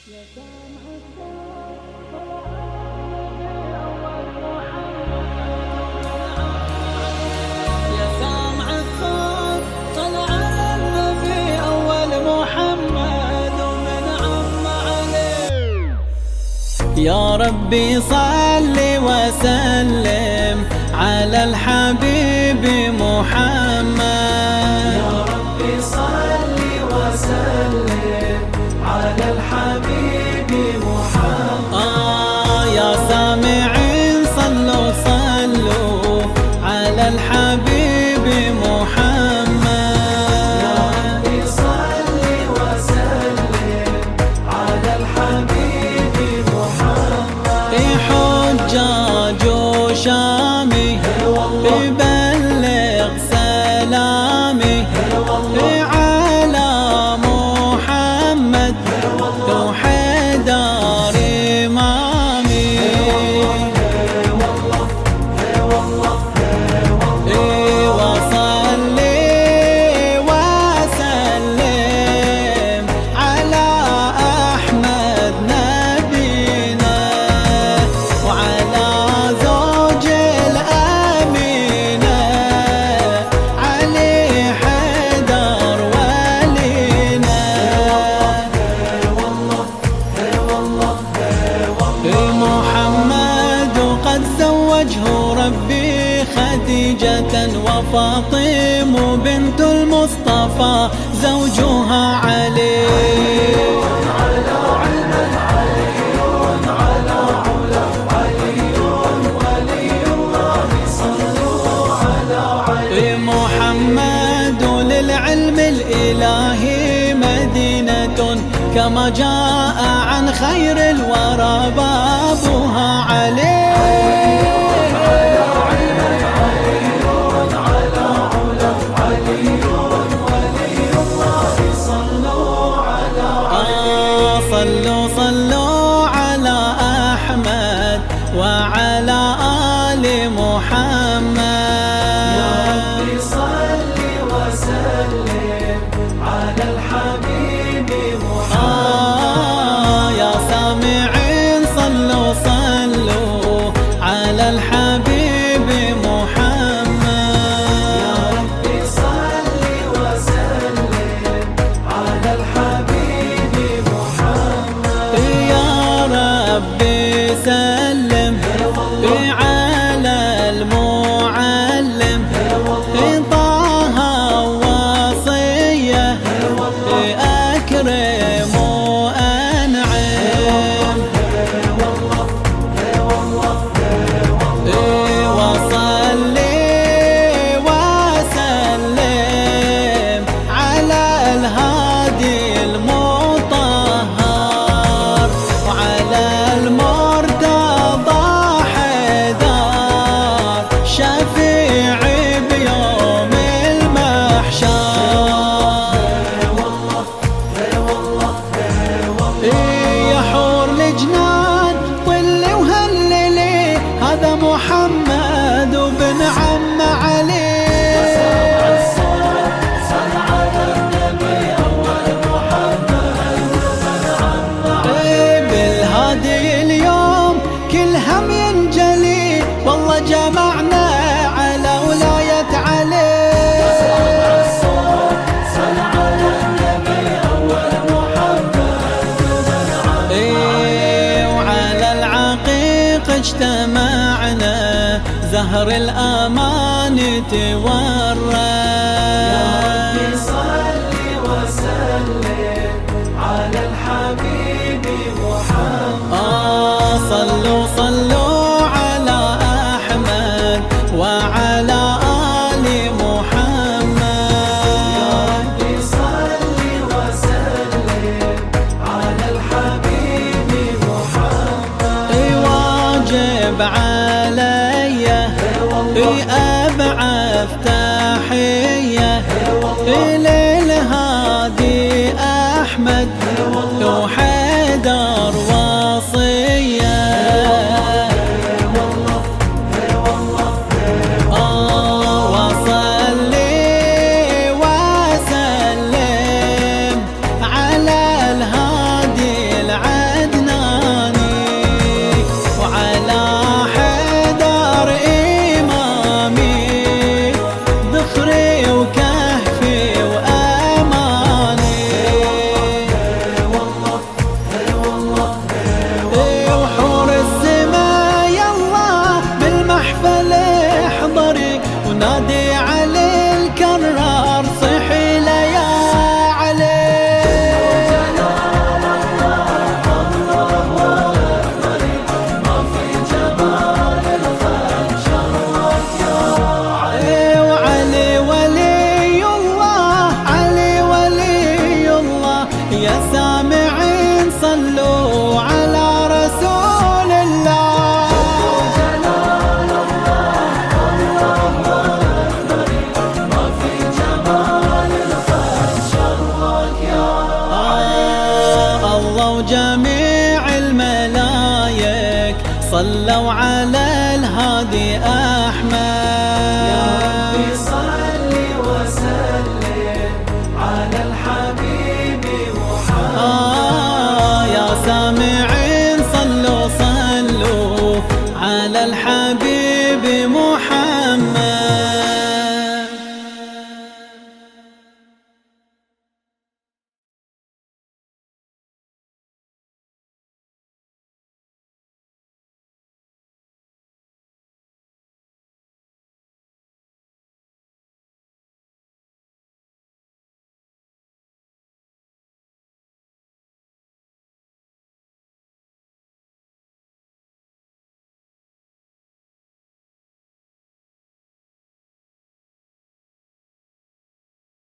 يا سامع الصوت طلع على النبي أول محمد ومن عم عليه يا ربي صل وسلم على الحبيب محمد يا ربي صل وسلم على الحبيب محمد آه يا سامعين صلوا صلوا على الحبيب محمد يا ربي صل وسلم على الحبيب محمد حجاج وشامي يبلغ سلامي على محمد وحيدر إمامي إي وصلي وسلم على أحمد نبينا وعلى زوج الأمينة علي حيدر ولينا محمد قد زوجه ربي خديجة وفاطم بنت المصطفى زوجها علي محمد للعلم الإلهي مدينة كما جاء عن خير الورى بابها عليه آه صلوا صلوا على أحمد وعلى آل محمد ربي صل وسلم على الحبيب محمد آه يا سامعين صلوا صلوا على الحبيب محمد يا ربي صل وسلم على الحبيب محمد يا ربي سلم على المعلم طه وصيه أكرم وأنعم وصلي وسلم على الهادي المطهر وعلى المرتضى حيدر شفيعي بيوم المحشر يا حور الجنان طلي وهللي هذا محمد وبن عم علي إيه بالهادي اليوم كل هم ينجلي والله جمعنا على ولاية علي إيه وعلى العقيق اجتمعنا زهر الأمان تورى ربي صل وسلم على الحبيب محمد آه صلوا صلوا على أحمد وعلى آل محمد ربي صل وسلم على الحبيب محمد اي واجب علي اي ابعث تحيه للهادي احمد وحيدر وصيه آه وصلي وسلم على الهادي العالي صلوا على